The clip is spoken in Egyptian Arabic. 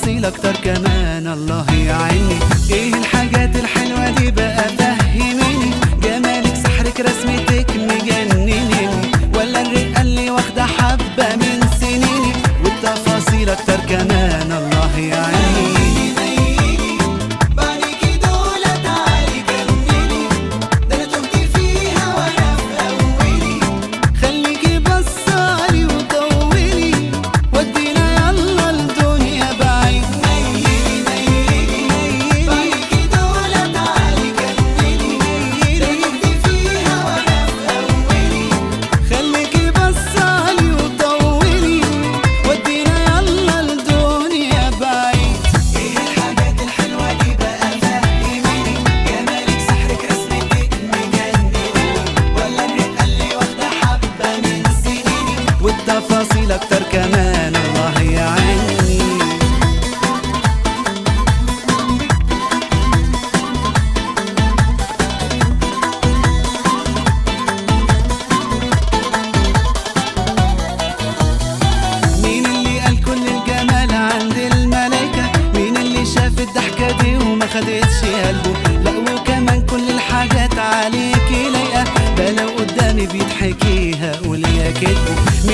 والتفاصيل اكتر كمان الله يعيني ايه الحاجات الحلوة دي بقى فهميني جمالك سحرك رسمتك مجنني ولا الرقة اللي واخدة حبة من سنيني والتفاصيل اكتر كمان الله يعيني بعدك دولة تعالي كملي ده انا تهت فيها وانا في اولي خليكي بصالي وطولي ودينا يلا الدنيا بعيد بعدك دولة تعالي كملي ده انا تهت فيها وانا في اولي خليكي بصالي وطولي ودينا يلا الدنيا بعيد ايه الحاجات الحلوة دي بقى فهميني جمالك سحرك رسمتك مجنني ولا الرقة اللي واخدة حبة من سنيني والتفاصيل اكتر كمان الله يعيني مين اللي قال كل الجمال عند الملايكة مين اللي شاف الضحكة دي وما خدتش قلبه لا وكمان كل الحاجات عليكي لايقة ده لو قدامي بيضحكيها قول يا كدبه